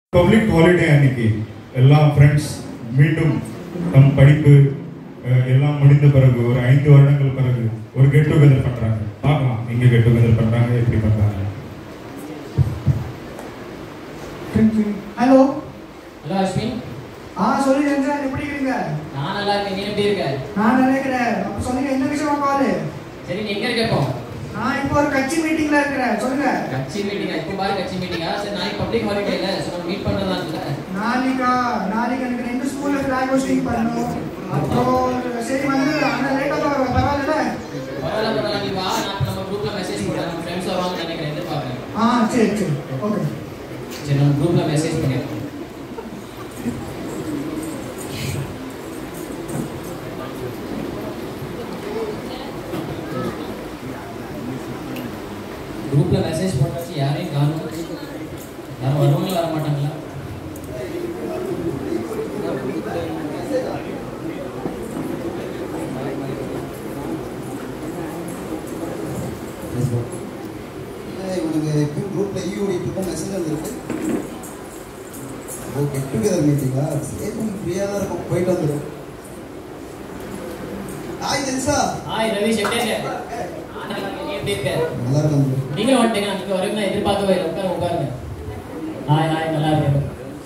Public holiday அன்னைக்கு எல்லா friends மீண்டும் நம் படிப்பு அஹ், எல்லாம் முடிந்த பிறகு ஒரு ஐந்து வருடங்கள் பிறகு ஒரு கெட் டுகெதர் பண்றாங்க பார்க்கலாம் எங்க கெட் டுகெதர் பண்றாங்க எப்படி பண்றாங்க ஹலோ ஹலோ அஸ்வின் ஆ சொல்லி ரஞ்சன் எப்படி இருக்கீங்க நான் நல்லா இருக்கேன் நீ எப்படி இருக்க நான் நினைக்கிறேன் அப்ப சொல்லுங்க என்ன விஷயமா கால் சரி நீ எங்க இருக்க இப்போ நான் இப்போ ஒரு கட்சி மீட்டிங்ல இருக்கிறேன் சொல்லுங்க கட்சி மீட்டிங்கா இப்போ பாரு கட்சி மீட்டிங்கா சரி நாளைக்கு பப்ளிக் ஹாலிடே இல்ல சோ நம்ம மீட் பண்றதா இல்ல நாளைக்கா நாளைக்கு எனக்கு ரெண்டு ஸ்கூல்ல ஃபிளாக் ஹோஸ்டிங் பண்ணணும் அப்புறம் சரி வந்து ஆனா லேட்டா தான் வருவேன் பரவாயில்ல பரவாயில்ல பரவாயில்ல நீ வா நான் நம்ம குரூப்ல மெசேஜ் போடுறேன் நம்ம ஃப்ரெண்ட்ஸ் வருவாங்க நினைக்கிறேன் எதிர்பார்க்கறேன் ஆ சரி சரி ஓகே சரி நம்ம குரூப்ல மெசேஜ் பண்ணிருக்கோம் குரூப்ல மெசேஜ் போட்டாச்சு யாரையும் காணும் யாரும் வருவாங்களா வர மாட்டாங்களா இல்லை, இவனுக்கு எப்பயும் குரூப்ல ஈ ஓடிட்டு இருக்கோம் மெசேஜ் வந்துருக்கு ஓ கெட் டுகெதர் மீட்டிங்கா சரி ஃப்ரீயாக தான் இருக்கும் போயிட்டு வந்துடும் ஹாய் ஜென்சா ஹாய் ரவீஷ் எப்படி இருக்க ஆ, நல்லா இருக்கேன். நீ எப்படி இருக்க நல்லா இருக்கும் bro. நீங்களும் வந்துட்டீங்க நீங்க வரைக்கும் நான் எதிர்பார்க்கவே இல்லை உட்காருங்க உட்காருங்க ஹாய் ஹாய் நல்லா இருக்கேன்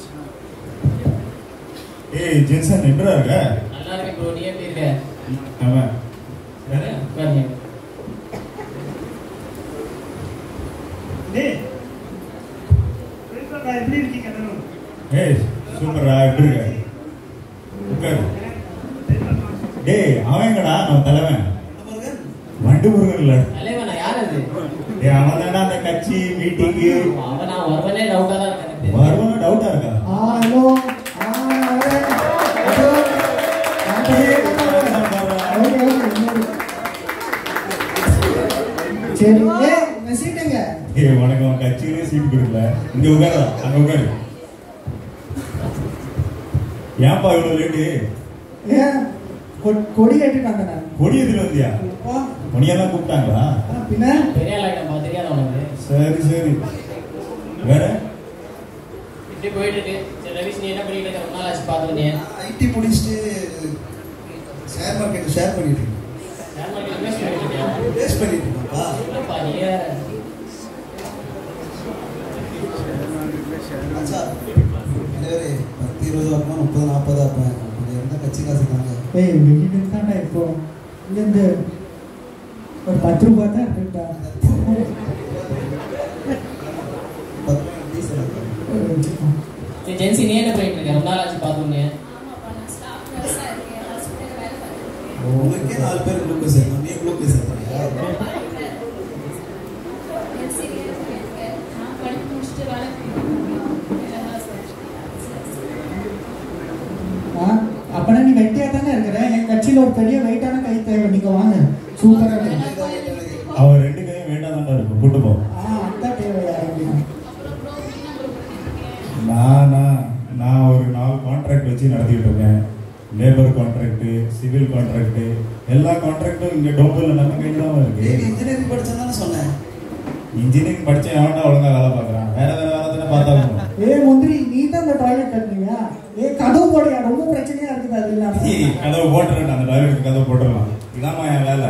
ஏய் ஜென்சன் எப்படா இருக்க நல்லா இருக்கேன் ப்ரோ நீ எப்படி இருக்க ஆமா உட்காருங்க டேய் எப்படி இருக்கீங்க ஏய் சூப்பரா எப்படி இருக்க உட்காரு டேய் அவன் எங்கடா நம்ம தலைவன் வண்டு முருகன் இல்ல தலைவனா யார் அது டேய் அவன் தானே அந்த கட்சி மீட்டிங்கு அவன் நான் வருவனே டவுட்டா தான் இருக்கேன் எனக்கு தெரியும். வருவான டவுட்டா இருக்கா ஆ ஹலோ ஆ வரேன். ஹலோ. நான் போய் ஓகே, ஓகே. சரி ஏய் மெசேஜ்ங்க ஏய் உனக்கு அவன் கட்சியிலே சீட் கொடுக்கல இங்க உட்காரு அங்க உட்காரு ஏன்பா இவ்வளவு லேட்டு ஏன் கொ- கொடி கட்டிட்டாங்க நான் கொடி எதிர வந்தியா அப்பா, கொடியெல்லாம் கூப்பிட்டாங்களா ஆ, பின்ன பெரிய ஆள் ஆகிட்டப்பா தெரியாத உனக்கு சரி சரி வேற இப்படி போயிட்டு இருக்கு சரி ரவீஷ் நீ என்ன பண்ணிட்டு இருக்க ரொம்ப நாள் ஆச்சு பார்த்துட்டு ஐடி முடிச்சுட்டு ஷேர் மார்க்கெட் ஷேர் பண்ணிட்டு இருக்கேன் ஷேர் மார்க்கெட் இன்வெஸ்ட் பண்ணிட்டு இருக்கியா வேஸ்ட் பண்ணிட்டு இருக்கேன்ப்பா இல்லப்பா நீ ஆச்சா தலைவரே பத்து இருபது வருமா முப்பது நாற்பதா இருப்பேன் கொஞ்சம் எந்த கட்சி காசு தாங்க ஏய் வெளியில தாண்டா இப்போ இங்கேருந்து ஒரு பத்து ரூபா தான் இருக்குடா பத்து டீசல் இருக்கு. சரி ஜென்சி நீ என்ன பண்ணிட்டு இருக்க ரொம்ப நாள் ஆச்சு பார்த்தோன்னே உங்களுக்கே நாலு பேர் குளுக்கோஸ் ஏற்றணும் நீ குளுக்கோஸ் ஏற்றுறியா ஆ அப்பனா நீ வெட்டியா தானே இருக்கிற என் கட்சியில ஒரு பெரிய வெயிட்டான கை தேவை நீங்க வாங்க சூப்பரா இருக்கு அவன் ரெண்டு கையும் வேண்டாம் இருக்கும் கூட்டு போ ஆ அதான் தேவையா அப்படின்னா நானா நான் ஒரு நாலு கான்ட்ராக்ட் வச்சு நடத்திட்டு இருக்கேன் லேபர் கான்ட்ராக்ட் சிவில் கான்ட்ராக்ட் எல்லா கான்ட்ராக்டும் இங்க டோம்பல்ல நம்ம கையில தான் இருக்கு இன்ஜினியரிங் படிச்சேன் தானே சொன்னேன் இன்ஜினியரிங் படிச்சேன் எவன்டா ஒழுங்கா வேலை பார்க்கறான் வேற வேற வேலை தானே பார்த்தாலும் ஏ முந்திரி நீ தான் இந்த டாய்லெட் கட்டுறீங்க ஏ கதவு போடையா ரொம்ப பிரச்சனையா இருக்குது அது இல்லாம ஏய், கதவு போட்டுறேன் அந்த டாய்லெட் கதவு போட்டுடலாம் இதாம்மா என் வேலை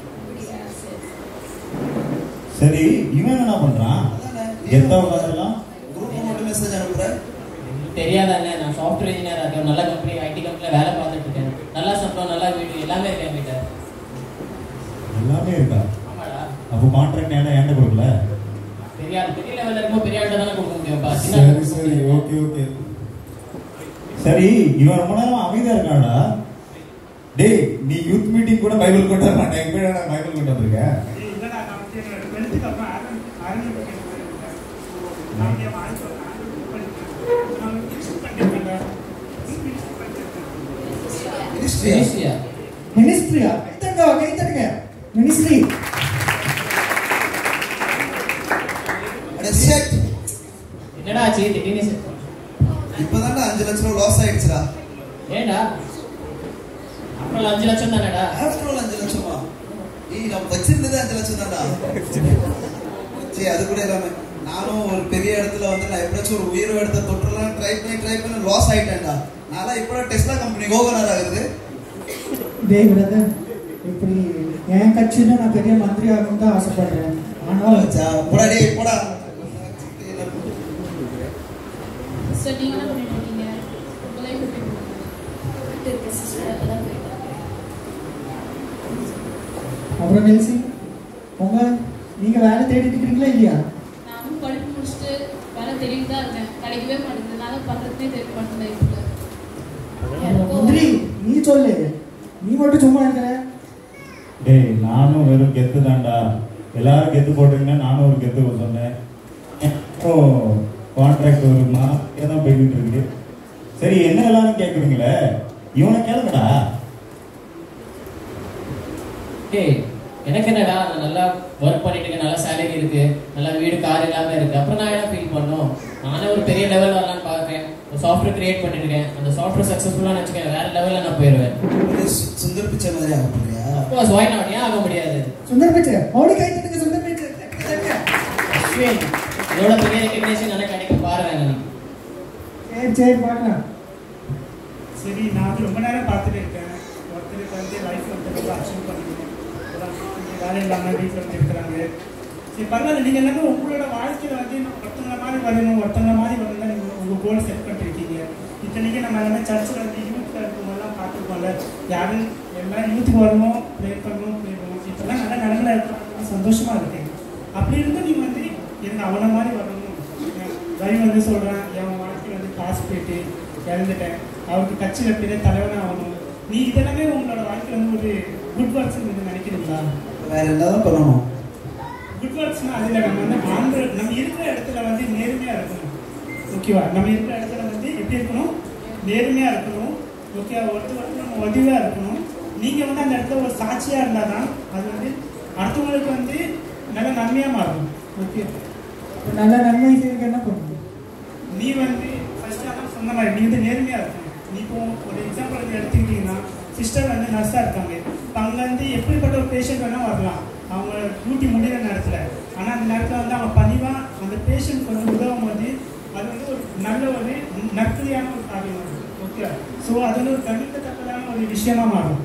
சரி இவன் என்ன பண்றான் எத்த உட்காந்துலாம் குரூப் மட்டும் மெசேஜ் அனுப்புறேன் தெரியாதானே நான் சாஃப்ட்வேர் இன்ஜினியர் இருக்கேன் நல்ல கம்பெனி ஐடி கம்பெனியில் வேலை பார்த்துட்டு இருக்கேன் நல்லா சம்பளம் நல்லா வீடு எல்லாமே இருக்கு என்கிட்ட எல்லாமே இருக்கா ஆமாடா அப்போ கான்ட்ராக்ட் ஏன்டா ஏன்ட கொடுக்கல பெரிய ஆள் பெரிய லெவலில் இருக்கும்போது பெரிய ஆள்கிட்ட தானே கொடுக்க முடியும்ப்பா சின்ன சரி ஆளுக்கு சரி கொடுக்க ஓகே ஓகே சரி இவன் ரொம்ப நேரம் அமைதியா இருக்காடா டேய் நீ யூத் மீட்டிங் கூட பைபிள் கொண்டு வர மாட்டேன் எங்க போய் பைபிள் கொண்டு வந்திருக்கேன் மினிஸ்ட்ரியா மினிஸ்ட்ரியா மினிஸ்ட்ரியா கைத்தட்டுங்க கைத்தட்டுங்க மினிஸ்ட்ரி அட ஷட் என்னடா ஆச்சு திடீர்னு செ- இப்பதான்டா அஞ்சு லட்சம் ரூபா லாஸ் ஆயிடுச்சுடா ஏன்டா அப்புறம் அஞ்சு லட்சம் தானேடா ஆஃப்டர் ஆல் அஞ்சு லட்சமா ஏய் நம்ம வச்சிருந்தது அஞ்சு லட்சம் தான்டா சரி அது கூட இல்லாம நானும் ஒரு பெரிய இடத்துல வந்து நான் எப்படியாச்சும் ஒரு உயர்வு இடத்த தொட்டுலாம் ட்ரை பண்ணி ட்ரை பண்ணி லாஸ் ஆயிட்டேன்டா நான்லாம் இப்போ டெஸ்லா கம்பெனி கோகனர் ஆகுது டேய் பிரதர் இப்படி என் கட்சியில நான் பெரிய மந்திரி ஆகணும்னு தான் ஆசைப்படுறேன் ஆனால் மச்சா, போடா டேய் போடா சார் நீங்க என்ன பண்ணிட்டு இருக்கீங்க உங்க லைஃப் எப்படி போகுது இருக்கு சிஸ்டர் அதெல்லாம் போயிட்டு அப்புறம் நெல்சி உங்க நீங்க வேலை தேடிட்டு இருக்கீங்களா இல்லையா நானும் படிப்பு முடிச்சுட்டு வேலை தேடிட்டு தான் இருக்கேன் கிடைக்கவே மாட்டேங்குது நான் பண்றதுனே தெரிய மாட்டேன் லைஃப்ல மந்திரி நீ சொல்லு நீ மட்டும் சும்மா இருக்கிற டேய் நானும் வெறும் கெத்து தான்டா எல்லாரும் கெத்து போட்டீங்கன்னா நானும் ஒரு கெத்து சொன்னேன் இப்போ கான்ட்ராக்ட் ஒரு மாதம் தான் போய்கிட்டு இருக்கு சரி என்ன எல்லாரும் கேட்குறீங்களே இவனை கேளுங்கடா ஏய் எனக்கு என்னடா நான் நல்லா ஒர்க் பண்ணிட்டு இருக்கேன் நல்லா சேலரி இருக்கு நல்லா வீடு கார் எல்லாமே இருக்கு அப்புறம் நான் என்ன ஃபீல் பண்ணோம் நானே ஒரு பெரிய லெவல் வரலாம்னு பார்க்கறேன் ஒரு சாஃப்ட்வேர் கிரியேட் பண்ணிட்டு இருக்கேன் அந்த சாஃப்ட்வேர் சக்ஸஸ்ஃபுல்லாக வச்சுக்கேன் வேற லெவலில் நான் போயிடுவேன் ஒரு சு- சுந்தர் பிச்சை மாதிரி ஆக போறியா அப்கோர்ஸ் வாய் நாட் ஏன் ஆக முடியாது சுந்தர் பிச்சை ஓடி கை தட்டுங்க சுந்தர் பிச்சை தட்டுங்க, தட்டுங்க. அஸ்வின் இதோட பெரிய ரெக்கக்னேஷன் எனக்கு கிடைக்கும் பாருங்க நீ சரி சரி பார்க்கலாம் சரி நான் வந்து ரொம்ப நேரம் பார்த்துட்டு இருக்கேன் ஒருத்தருக்கு வந்து லைஃப் வந்து ரொம்ப அச்சீவ் பண்ணிக்கணும் வேலை இல்லாமல் வீட்டில் வந்து இருக்கிறாங்க சரி பரவாயில்ல நீங்கள் எல்லாமே உங்களோட வாழ்க்கையில் வந்து ஒருத்தவங்க மாதிரி வரணும் ஒருத்தவங்க மாதிரி வரணும் தான் நீங்கள் உங்கள் கோல் செட் பண்ணிருக்கீங்க இத்தனைக்கு நம்ம எல்லாமே சர்ச்சில் வந்து யூத்தில் இருக்கவங்கலாம் பார்த்துருக்கோம்ல யாரும் எல்லாரும் யூத்துக்கு வரணும் ப்ரே பண்ணணும் ப்ரே பண்ணணும் இப்போல்லாம் நல்ல நிலமையில இருக்கிறாங்க சந்தோஷமாக இருக்கேன் அப்படி இருந்து நீங்கள் வந்து எனக்கு அவனை மாதிரி வரணும் வரி வந்து சொல்கிறேன் என் வாழ்க்கையில் வந்து காசு போயிட்டு இறந்துட்டேன் அவருக்கு கட்சியில் பெரிய தலைவனாக ஆகணும் நீ இதெல்லாமே உங்களோட வாழ்க்கையில் வந்து ஒரு குட் ஒர்க்ஸ் நீங்கள் நினைக்கிறீங்களா வேற என்னதான் பண்ணணும் குட் ஒர்க்ஸ்னா அதில் நம்ம வந்து ஆந்திர நம்ம இருக்கிற இடத்துல வந்து நேர்மையாக இருக்கணும் ஓகேவா நம்ம இருக்கிற இடத்துல வந்து எப்படி இருக்கணும் நேர்மையாக இருக்கணும் ஓகே ஒருத்தர் ஒருத்தர் நம்ம உதவியாக இருக்கணும் நீங்கள் வந்து அந்த இடத்துல ஒரு சாட்சியாக இருந்தால் தான் அது வந்து அடுத்தவங்களுக்கு வந்து நல்ல நன்மையாக மாறும் ஓகே நல்ல நன்மை செய்ய என்ன பண்ணணும் நீ வந்து ஃபர்ஸ்ட் அதான் சொன்ன மாதிரி நீ வந்து நேர்மையாக இருக்கணும் நீ இப்போ ஒரு எக்ஸாம்பிள் வந்து எடுத்துக்கிட்டீங்கன்னா சிஸ்டர் வந்து நர்ஸாக இருக்காங்க இப்போ அங்கே வந்து எப்படிப்பட்ட ஒரு பேஷண்ட் வேணால் வரலாம் அவங்க டியூட்டி முடிகிற நேரத்தில் ஆனால் அந்த நேரத்தில் வந்து அவங்க பணிவாக அந்த பேஷண்ட் வந்து உதவும் போது அது வந்து ஒரு நல்ல ஒரு நற்கிரியான ஒரு காரியம் அது ஓகே ஸோ அது வந்து ஒரு கண்டிக்கத்தக்கதான ஒரு விஷயமா மாறும்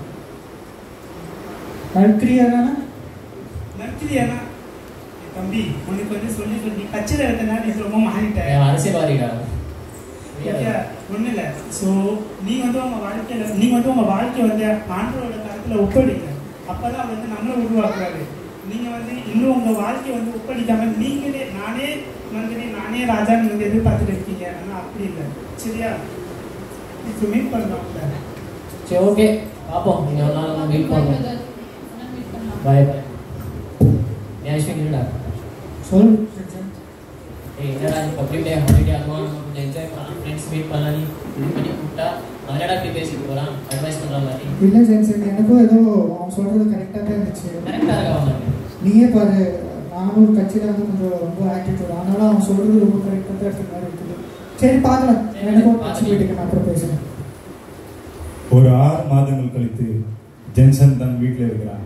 நற்கிரியானா நற்கிரியானா தம்பி உனக்கு வந்து சொல்லி சொல்லி கட்சியில் இருக்கிறதுனால நீ ரொம்ப மாறிட்ட என் அரசியல்வாதிடா ஒன்றும் இல்லை ஸோ நீ வந்து உங்கள் வாழ்க்கையில் நீ வந்து உங்கள் வாழ்க்கையை வந்து ஆண்டவரோட கருத்தில் ஒப்படைங்க அப்போ தான் வந்து நம்மளை உருவாக்குறாரு நீங்கள் வந்து இன்னும் உங்கள் வாழ்க்கையை வந்து ஒப்படைக்காம நீங்களே நானே மந்திரி நானே ராஜான்னு வந்து எதிர்பார்த்துட்டு இருக்கீங்க ஆனால் அப்படி இல்லை சரியா இப்போ மீட் பண்ணலாம் சரி ஓகே பார்ப்போம் நீங்கள் ஒரு நாள் நம்ம மீட் பண்ணுவோம் மீட் பண்ணலாம் பாய் பாய் ஏன் அஸ்வின் இல்லைடா சொல் ஏய் என்னடா நீ பப்ளிக் டே ஹாலிடே அதுவும் நம்ம கொஞ்சம் என்ஜாய் பண்ணலாம் ஃப்ரெண்ட்ஸ் மீட் பண்ணலாம் நீ இது பண்ணி கூப்பிட்டா அதனடா இப்படி பேசிட்டு போகிறான் அட்வைஸ் பண்ணுற மாதிரி இல்லை ஜென்சன் எனக்கும் ஏதோ அவன் சொல்றது கரெக்டாக தான் இருந்துச்சு கரெக்டாக இருக்கா அவனுக்கு நீயே பாரு நானும் கட்சியில் வந்து கொஞ்சம் ரொம்ப ஆட்டிடியூட் ஆனாலும் அவன் சொல்றது ரொம்ப கரெக்டாக தான் இருக்க மாதிரி இருக்குது சரி பார்க்கலாம் எனக்கும் கட்சி வீட்டுக்கு நான் அப்புறம் பேசுகிறேன் ஒரு ஆறு மாதங்கள் கழித்து ஜென்சன் தன் வீட்டில் இருக்கிறான்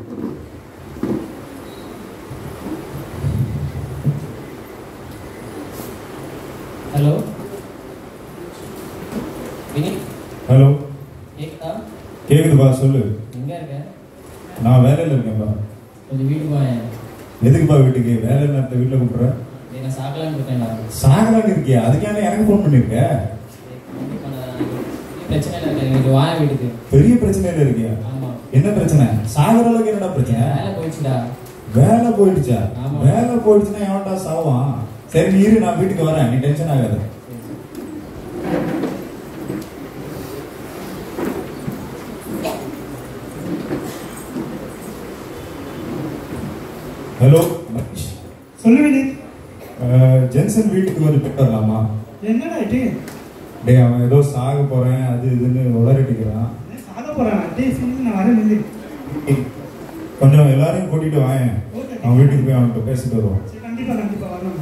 ஹலோ வினி ஹலோ கேக்குதா கேக்குதுப்பா சொல்லு எங்கே இருக்க நான் வேலையில் இருக்கேன்ப்பா கொஞ்சம் வீட்டுக்கு வாயேன் எதுக்குப்பா வீட்டுக்கு வேலை நேரத்தை வீட்டில் கூப்பிட்றேன் நீ நான் சாக்கலான்னு இருக்கேன்டா சாகலான்னு இருக்கியா அதுக்கான எனக்கு ஃபோன் பண்ணியிருக்க கண்டிப்பா நான் பிரச்சனை இல்லை எனக்கு கொஞ்சம் வாய வீட்டுக்கு பெரிய பிரச்சனையில இருக்கியா ஆமாம் என்ன பிரச்சனை சாகுற அளவுக்கு என்னடா பிரச்சனை வேலை போயிடுச்சுடா வேலை போயிடுச்சா ஆமா. வேலை போயிடுச்சுன்னா எவன்டா சாவான் சரி நீ இரு நான் வீட்டுக்கு வரேன் நீ டென்ஷன் ஆகாத ஹலோ மகேஷ் சொல்லுவேன் அஹ், ஜென்சன் வீட்டுக்கு வந்து போயிட்டு வரலாமா என்னடா இது டேய் அவன் ஏதோ சாக போறேன் அது இதுன்னு உளறிட்டுக்கிறான் சாக போகிறான் டே சொல்லி நான் வரேன் நில்லு. ஏய், கொஞ்சம் எல்லாரையும் கூட்டிட்டு வாயேன் ஓகே அவன் வீட்டுக்கு போய் அவன்கிட்ட பேசிட்டு வருவோம் சரி கண்டிப்பாக கண்டிப்பாக வரணும்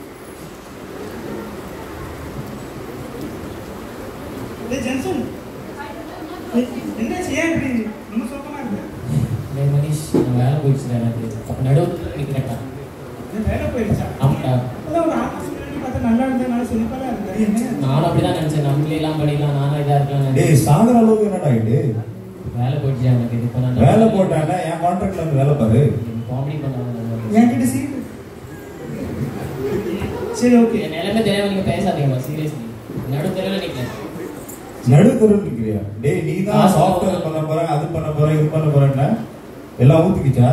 டேய் ஜென்சன் ஏய், என்னாச்சு ஏன் இப்படி ரொம்ப சோகமாக இருக்கு டேய் மனிஷ் நான் வேலை போயிடுச்சுடா எனக்கு நடுவில் நிற்கிறேன்டா ஏன் வேலை போயிடுச்சா ஆமாடா ஓ இப்பதான் ஒரு ஆறு மாசம் முன்னாடி பார்த்தா நல்லா இருந்தேன் நல்லா செழிப்பா தான் இருந்தேன் என்ன நானும் அப்படிதான் நினைச்சேன் நம்மளே எல்லாம் படிக்கலாம் நானும் இதா இருக்கலாம் டேய் சாகுற அளவுக்கு என்னடா ஆயிட்டு வேலை போயிடுச்சு எனக்கு இது பண்ண வேலை போட்டானே என் கான்ட்ராக்ட்ல வந்து வேலை பாரு காமெடி பண்ணாங்க என்கிட்ட சீட் சரி ஓகே என் நிலைமை தெரியாம நீங்க பேசாதீங்க சீரியஸ்லி நடு தெருவில் நிக்கிறேன் நடுத்தருள் இருக்கிறியா டேய் நீ தான் காசு சாஃப்ட்வேர் பண்ண போற அது பண்ண போற இது பண்ண போறேன்னா எல்லாம் ஊத்துக்கிச்சா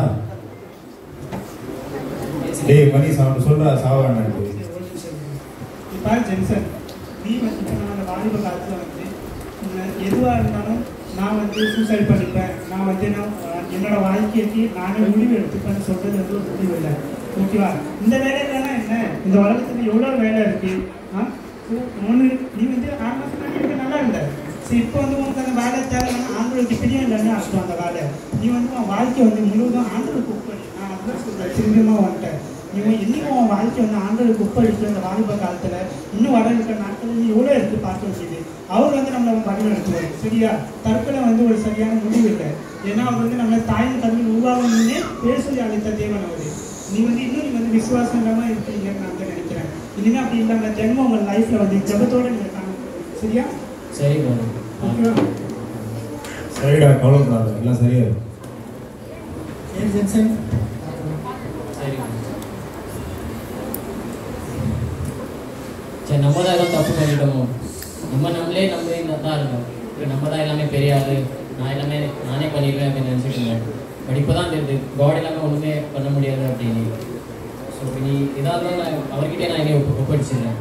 டேய் மணி சாப்பிட்டு சொல்றா சாவான்னு இப்போ ஜென்சன் நீ வந்து இப்போ நான் அந்த வாலிப காலத்தில் வந்து உன்னை எதுவாக இருந்தாலும் நான் வந்து சூசைட் பண்ணிப்பேன் நான் வந்து நான் அஹ், என்னோட வாழ்க்கைக்கு நானே முடிவு எடுத்துப்பேன்னு சொல்றது வந்து ஒரு முடிவு இல்லை ஓகேவா இந்த வேலையிலலாம் என்ன இந்த உலகத்துல எவ்வளோ வேலை இருக்கு ஆ ஒன்று நீ வந்து ஆறு மாதம் முன்னாடி எனக்கு நல்லா இருந்த சரி இப்போ வந்து உனக்கு அந்த வேலை தேவையான ஆண்களுக்கு பிரியம் இல்லைன்னு அர்த்தம் அந்த வேலை நீ வந்து உன் வாழ்க்கை வந்து முழுவதும் ஆண்களுக்கு ஒப்படி நான் அதுதான் சொல்கிறேன் திரும்பியமாக வந்துட்டேன் நீ இன்னும் உன் வாழ்க்கை வந்து ஆண்களுக்கு ஒப்பளிக்கிற அந்த வாலிப காலத்துல இன்னும் வர இருக்கிற நாட்கள் நீ எவ்வளோ இருக்கு பார்க்க வேண்டியது அவர் வந்து நம்மளை வழி நடத்துவார் சரியா தற்கொலை வந்து ஒரு சரியான முடிவு இல்லை ஏன்னா அவர் வந்து நம்மளை தாயின் கல்வி உருவாகணும்னே பேர் சொல்லி அழைத்த தேவன் அவர் நீ வந்து இன்னும் நீ வந்து விசுவாசம் இல்லாம இருக்கீங்கன்னு நான் வந்து நினைக்கிறேன் இனிமே அப்படி இல்லாம ஜென்மம் உங்க லைஃப்ல வந்து ஜபத்தோட நீங்க காணப்படும் சரியா சரி bro. ஓகேவா சரிடா கவலைப்படாத எல்லாம் சரியா இருக்கும் ஏன் ஜென்சன் சரி bro. சரி நம்ம தான் ஏதோ தப்பு பண்ணிட்டோமோ நம்ம நம்மளே நம்ம இந்த தான் இருக்கோம் இப்ப நம்ம தான் எல்லாமே பெரிய ஆளு நான் எல்லாமே நானே பண்ணிடுவேன் அப்படின்னு நினச்சிட்டு இருந்தேன் பட் இப்போ தான் தெரியுது காட் எல்லாமே ஒன்றுமே பண்ண முடியாது அப்படின்னு ஸோ நீ இதாக இருந்தாலும் நான் அவர்கிட்டே நான் என்னை ஒப்பு ஒப்படைச்சிடுறேன்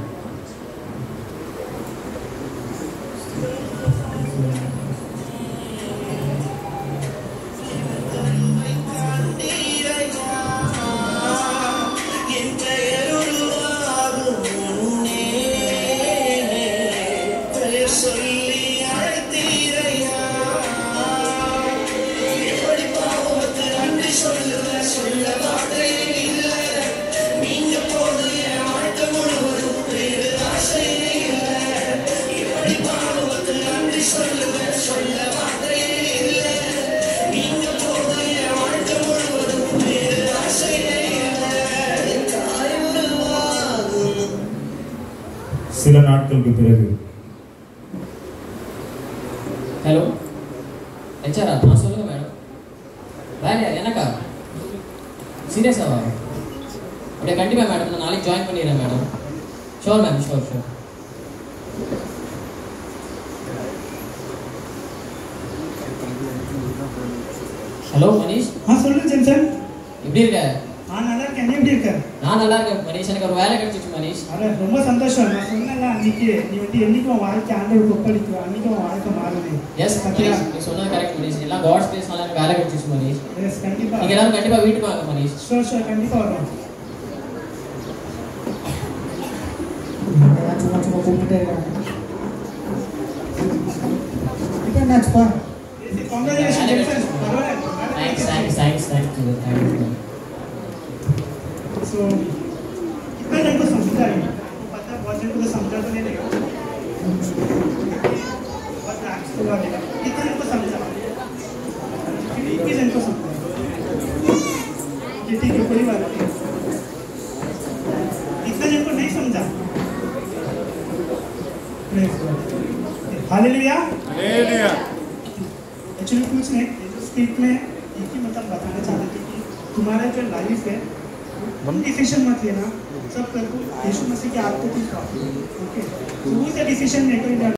சில நாட்களுக்கு பிறகு ஹலோ ஹெச்ஆரா நான் சொல்லுங்க மேடம் வேலையா எனக்கா சீரியஸாவா அப்படியே கண்டிப்பாக மேடம் நான் நாளைக்கு ஜாயின் பண்ணிடுறேன் madam sure ma'am sure sure hello Manish ஆ சொல்லு ஜென்சன் எப்படி இருக்க ஆ நல்லா இருக்கேன் நீ எப்படி இருக்க நான் நல்லா இருக்கேன் மனிஷ் எனக்கு ஒரு வேலை கிடைச்சிச்சு மனிஷ் அட ரொம்ப சந்தோஷம் நான் சொன்னேன்ல அன்னைக்கு நீ வந்து என்னைக்கும் உன் வாழ்க்கை ஆண்டவர் ஒப்படைக்குவ அன்னைக்கும் உன் வாழ்க்கை மாறுது எஸ் சத்யா மனிஷ் நீ சொன்னது கரெக்ட் மனிஷ் எல்லாம் காட் ஸ்பேஸ்னால எனக்கு வேலை கிடைச்சிச்சு மனிஷ் எஸ் கண்டிப்பா நீங்க எல்லாரும் கண்டிப்பா வீட்டுக்கு வாங்க மனிஷ் ஷோர் ஷோர் கண்டிப்பா வரும் எல்லாம் சும்மா சும்மா கூப்பிட்டுட்டே இருக்காங்க இப்போ என்னாச்சுப்பா கங்க்ராச்சுலேஷன் ஜென்சன் தேங்க்ஸ் பரவாயில்ல தேங்க்ஸ் தேங்க்ஸ் தேங்க்ஸ் தேங்க்ஸ் सो कितना जन को समझा है पता है बहुत जन को तो समझा तो नहीं देगा बहुत आगे तो देगा कितने जन को समझा एक भी जन को समझा ये ठीक है कोई बात नहीं इतना जन को नहीं समझा हालेलुया एक्चुअली कुछ नहीं स्पीक में एक ही मतलब बताना चाहते थे कि तुम्हारा जो लाइफ है डिसीजन मत लेना सब कर दो यीशु मसीह की आपको की ओके तो वो डिसीजन मेकर